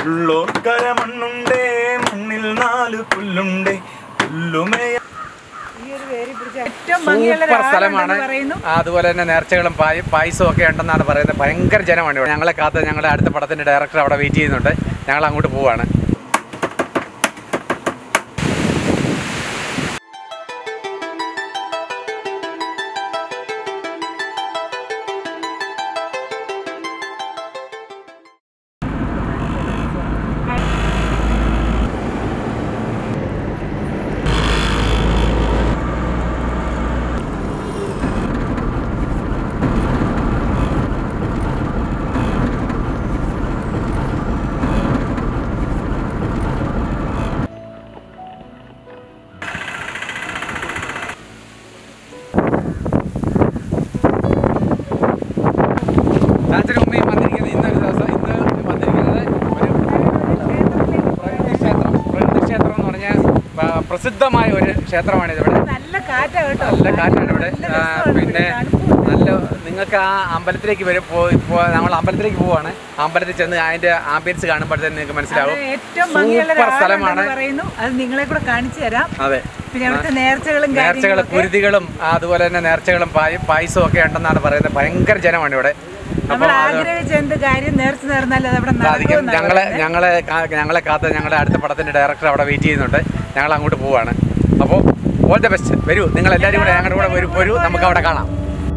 ഉള്ളോർക്കര മണ്ണുണ്ടേ മണ്ണിൽ നാല് പുല്ലുണ്ടേ പുല്ലുമേയ ഈ ഒരു വേരി പിടിച്ച ഏറ്റവും ഭംഗിയുള്ള സൂപ്പർ സ്ഥലമാണ് ഒരാളുണ്ടെന്ന് പറയുന്നു അതുപോലെ തന്നെ നേർച്ചകളും പായ പായസവും ഒക്കെ ഉണ്ടെന്നാണ് പറയുന്നത് ഭയങ്കര ജനമാണ് ഇവിടെ ഞങ്ങളെ കാത്ത് ഞങ്ങളുടെ അടുത്ത പടത്തിന്റെ ഡയറക്ടർ അവിടെ വെയിറ്റ് ചെയ്യുന്നുണ്ട് ഞങ്ങൾ അങ്ങോട്ട് പോവാണ് ചാച്ചനും ഉമ്മയും വന്നിരിക്കുന്നത് ഇന്നൊരു ദിവസം ഇന്ന് വന്നിരിക്കുന്നത് ഒരു പ്രകൃതി ക്ഷേത്രം പ്രകൃതി ക്ഷേത്രം എന്ന് പറഞ്ഞാൽ പ- പ്രസിദ്ധമായ ഒരു ക്ഷേത്രമാണിത് ഇവിടെ നല്ല കാറ്റാ കേട്ടോ നല്ല കാറ്റാണ് ഇവിടെ നല്ല ആ, രസമാണ് ഇവിടെ. പിന്നെ തണുപ്പുണ്ട്. നല്ല നിങ്ങൾക്ക് ആ അമ്പലത്തിലേക്ക് വരും പോയി പോ- നമ്മൾ അമ്പലത്തിലേക്ക് പോവാണ് അമ്പലത്തിൽ ചെന്ന് അതിന്റെ ആംബിയൻസ് കാണുമ്പോഴത്തേന് നിങ്ങൾക്ക് മനസ്സിലാവും അത് ഏറ്റവും ഭംഗിയുള്ള സൂപ്പർ സ്ഥലമാണ് ഒരാളുണ്ടെന്ന് പറയുന്നു അത് നിങ്ങളെ കൂടെ കാണിച്ചു തരാം അതെ പിന്നെ അവിടുത്തെ നേർച്ചകളും നേർച്ചകൾ കാര്യങ്ങളൊക്കെ കുരുതികളും അതുപോലെ തന്നെ നേർച്ചകളും പായ- പായസവും ഒക്കെ ഉണ്ടെന്നാണ് പറയുന്നത് ഭയങ്കര ജനമാണ് ഇവിടെ നമ്മൾ അപ്പോൾ അത് ആഗ്രഹിച്ച എന്ത് കാര്യം നേർച്ച നേർന്നാൽ അത് അവിടെ സാധിക്കും നടക്കുമെന്നാണ് ഞങ്ങളെ പറയുന്നത്. ഞങ്ങളെ കാ- ഞങ്ങളെ കാത്ത് ഞങ്ങളുടെ അടുത്ത പടത്തിന്റെ ഡയറക്ടർ അവിടെ വെയിറ്റ് ചെയ്യുന്നുണ്ട് ഞങ്ങൾ അങ്ങോട്ട് പോവാണ് അപ്പോൾ ഓൾ ദ ബെസ്റ്റ് വരൂ നിങ്ങൾ എല്ലാവരും കൂടെ ഞങ്ങളുടെ കൂടെ വരൂ വരൂ നമുക്ക് അവിടെ കാണാം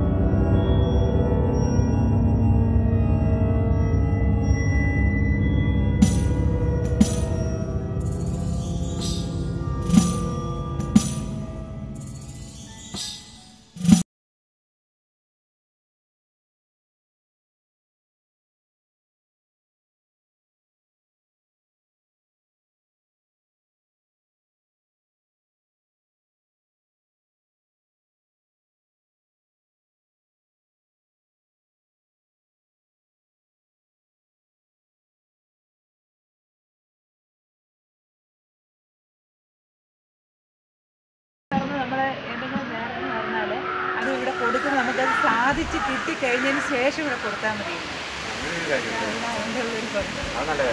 കാരണം നമ്മള് എന്തെങ്കിലും നേർച്ച നേർന്നാല് അത് ഇവിടെ കൊടുക്കുന്ന നമുക്കത് സാധിച്ച് കിട്ടിക്കഴിഞ്ഞതിന് ശേഷം ഇവിടെ കൊടുത്താൽ മതി അതാണ് അതിൻ്റെ ഉള്ളൊരു ഭംഗി.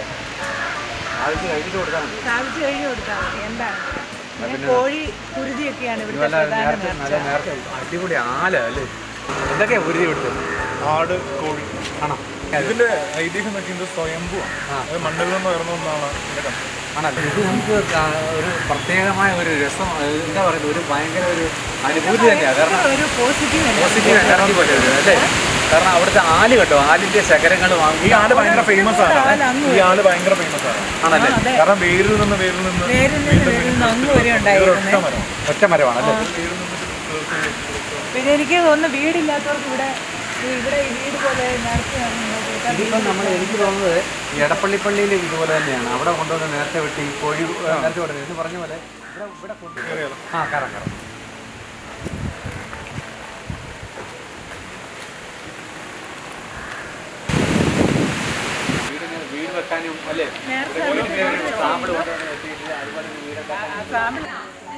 സാധിച്ചു കഴിഞ്ഞ് കൊടുത്താൽ മതി എന്താണ് പിന്നെ കോഴി കുരുതിയൊക്കെയാണ് ഇവിടുത്തെ പ്രധാന നേർച്ച അടിപൊളി ആല അല്ലേ എന്തൊക്കെയാ ഉരുതി കൊടുത്തത് ആട് കോഴി ആണോ ഇതിന്റെ ഐതിഹ്യം എന്ന് വെച്ചാൽ സ്വയംഭുവാണ് അത് മണ്ണിൽ നിന്ന് ഉയർന്നു വന്നതാണ് ഇതിന്റെ കണ്ടത് ആണല്ലോ ഇത് നമുക്ക് കാ- ഒരു പ്രത്യേകമായ ഒരു രസം അത് എന്താ പറയുന്നത് ഒരു ഭയങ്കര ഒരു അനുഭൂതി തന്നെയാണ് കാരണം ഒരു പോസിറ്റീവ് പോസിറ്റീവ് എനർജി പോലെ ഒരു അല്ലേ കാരണം അവിടുത്തെ ആല് കേട്ടോ ആലിന്റെ ശകരങ്ങളും ഈ ആട് ഭയങ്കര ഫേമസ് ആണ് ആട് അങ്ങ് ഈ ആട് ഭയങ്കര ഫേമസ് ആണ് ആണല്ലേ അതെ കാരണം വേരിൽ നിന്ന് വേരിൽ നിന്ന് വേരിൽ നിന്ന് വേരിൽ നിന്ന് അങ്ങ് വരെ ഒറ്റ ഉണ്ടായിരുന്നത് മരം ഒറ്റ മരമാണല്ലേ പിന്നെ എനിക്ക് തോന്നുന്നു വീടില്ലാത്തവർക്ക് ഇവിടെ ഈ ഇവിടെ ഈ വീട് പോലെ നേർച്ച നടത്തുന്നത് ഇതിപ്പം നമ്മൾ എനിക്ക് തോന്നുന്നത് ഈ എടപ്പള്ളി പള്ളിയിൽ ഇതുപോലെ തന്നെയാണ് അവിടെ കൊണ്ടുവന്ന് നേരത്തെ വെട്ടി കോഴി നേരത്തെ കൊണ്ടുവന്ന് എന്ന് പറഞ്ഞ പോലെ ഇവിടെ ഇവിടെ കൊണ്ടുവന്ന് ആ കറ കറ വീടിന് വീട് വെക്കാനും അല്ലേ നേർച്ച സാമ്പിൾ കൊണ്ടുവന്ന് വെച്ചിട്ട് അതുപോലെ ഒരു വീടൊക്കെ ഫാമിലി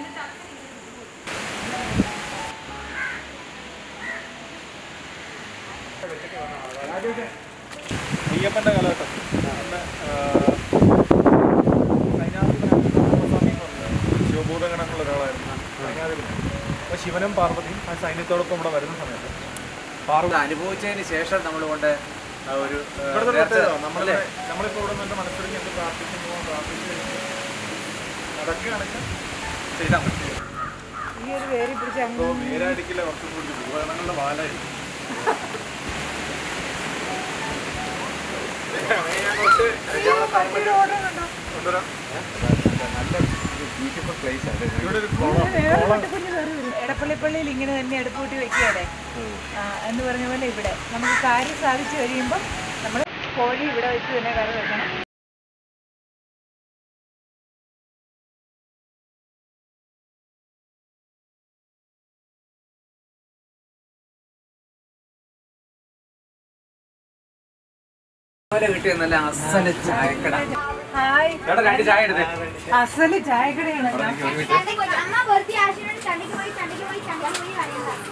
അയ്യപ്പന്റെ കാലഘട്ടം അന്ന്, ആ, സൈന്യാധിപനായ രാമസ്വാമി എന്ന് പറഞ്ഞ ശിവഭൂതഗണങ്ങളിൽ ഒരാളായിരുന്നു സൈന്യാധിപൻ അപ്പൊ ശിവനും പാർവതിയും ആ സൈന്യത്തോടൊപ്പം ഇവിടെ വരുന്ന സമയത്ത് പാർവതി അനുഭവിച്ചതിന് ശേഷം നമ്മൾ കൊണ്ട് ആ ഒരു ആ, ഇവിടുത്തെ നേർച്ച- പ്രത്യേകത നമ്മളിവിടെ അല്ലേ? നമ്മളിപ്പോ ഇവിടെ നിന്ന് മനസ്സിലാക്കി എന്ത് പ്രാർത്ഥിക്കുന്നു പ്രാർത്ഥിച്ചു കഴിഞ്ഞ് നടക്കുകയാണെങ്കിൽ ചെയ്താൽ മതി ഈ ഒരു വേരി പിടിച്ച് അങ്ങ് ഇപ്പോ വേരടിക്കില്ല കുറച്ചും കൂടി ഉപകരണങ്ങളുടെ വാലായിരിക്കും വണ്ടിയുടെ ഓട്ടം കണ്ടോ? കൊണ്ടുവരാം നല്ല ബ്യൂട്ടിഫുൾ പ്ലേസ് ആണ് ഇവിടെ ഒരു ഇത് വേറെ പട്ടിക്കുഞ്ഞ് കയറി വരും. എടപ്പള്ളിപ്പള്ളിയിൽ ഇങ്ങനെ തന്നെ അടുപ്പൂട്ടി വെക്കുകയാണ് എന്ന് പറഞ്ഞ പോലെ ഇവിടെ നമുക്ക് കാര്യം സാധിച്ചു കഴിയുമ്പോൾ നമ്മൾ കോഴി ഇവിടെ വെച്ച് തന്നെ കറി വെക്കണം രാവിലെ കിട്ടിയ നല്ല അസല് ചായക്കട ഹായ് ചേട്ടാ രണ്ട് ചായ എടുത്തേ അസല് ചായക്കടയാണ് ഞാൻ ചണ്ടയ്ക്ക് പോയി അമ്മ വെറുതെ ആശയം ചണ്ടയ്ക്ക് പോയി ചണ്ടയ്ക്ക് പോയി ചണ്ടയ്ക്ക് പോയി പറയുന്നത്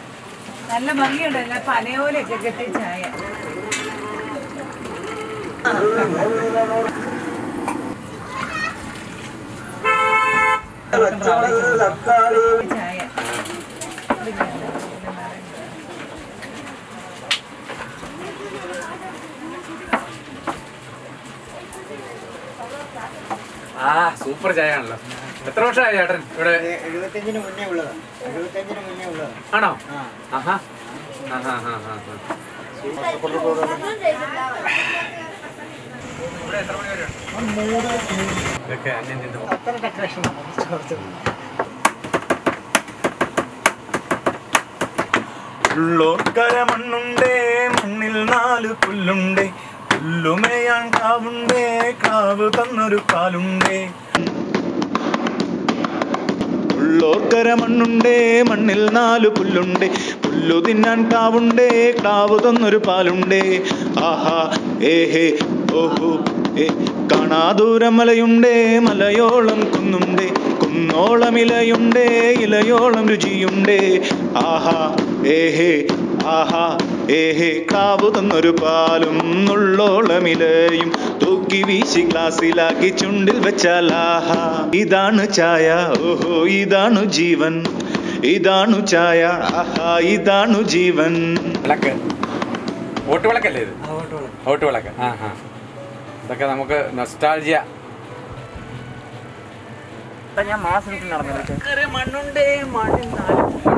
നല്ല ഭംഗിയുണ്ട് നല്ല പനയോലൊക്കെ കെട്ടി ചായ ചായ ആ സൂപ്പർ ചായ ആണല്ലോ എത്ര വർഷമായി ചേട്ടൻ ഇവിടെ എഴുപത്തഞ്ചിന് മുന്നേ ഉള്ളതാ എഴുപത്തഞ്ചിന് മുന്നേ ഉള്ളതാ ആണോ ആ ആഹാ ആഹാ ആഹാ ആഹാ ഇവിടെ എത്ര മണി വരെ ഇതൊക്കെ അന്യം നിന്ന് അത്ര ഡെക്കറേഷൻ ഉള്ളോർക്കര മണ്ണുണ്ടേ മണ്ണിൽ നാല് പുല്ലുണ്ടേ പുല്ലുമേയാൻ കാവുണ്ടേ കാവ് തന്നൊരു കാലുണ്ടേ ഉള്ളോർക്കര മണ്ണുണ്ടേ മണ്ണിൽ നാല് പുല്ലുണ്ടേ പുല്ലു തിന്നാൻ കാവുണ്ടേ കാവ് തന്നൊരു പാലുണ്ടേ ആഹാ ഏഹേ ഓഹോ ഏ കാണാദൂരം മലയുണ്ടേ മലയോളം കുന്നുണ്ടേ കുന്നോളം ഇലയുണ്ടേ ഇലയോളം രുചിയുണ്ടേ ആഹാ ഏഹേ ആഹാ ഏഹേ കാവു തന്നൊരു പാലും നുള്ളോളം ഇലയും തൂക്കി വീശി ഗ്ലാസ്സിലാക്കി ചുണ്ടിൽ വെച്ചാൽ ആഹാ ഇതാണ് ചായ ഓഹോ ഇതാണു ജീവൻ ഇതാണു ചായ ആഹാ ഇതാണു ജീവൻ വിളക്ക് ഓട്ട് വിളക്കല്ലേ ഇത് ഓട്ട് വിളക്ക് ആ ആ ഇതൊക്കെ നമുക്ക് നൊസ്റ്റാൾജിയ ഞാൻ മാസം വീട്ടിൽ നടന്നിട്ട് മണ്ണുണ്ടേ മണ്ണിൽ നാല്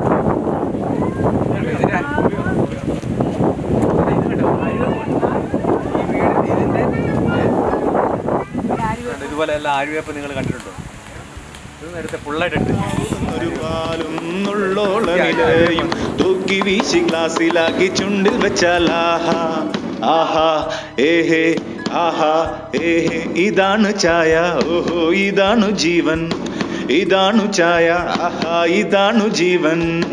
ഇതുപോലെ എല്ലാ ആര്യവേപ്പ് നിങ്ങൾ കണ്ടിട്ടുണ്ടോ ഇത് നേരത്തെ ഫുള്ളായിട്ട് ഒരു പാലും നുള്ളോളം ഇലയും തൂക്കി വീശി ഗ്ലാസ്സിലാക്കി ചുണ്ടിൽ വെച്ചാൽ ആഹാ ആഹാ ഏഹേ ആഹാ ഏഹേ ഇതാണ് ചായ ഓഹോ ഇതാണു ജീവൻ ഇതാണു ചായ ആഹാ ഇതാണു ജീവൻ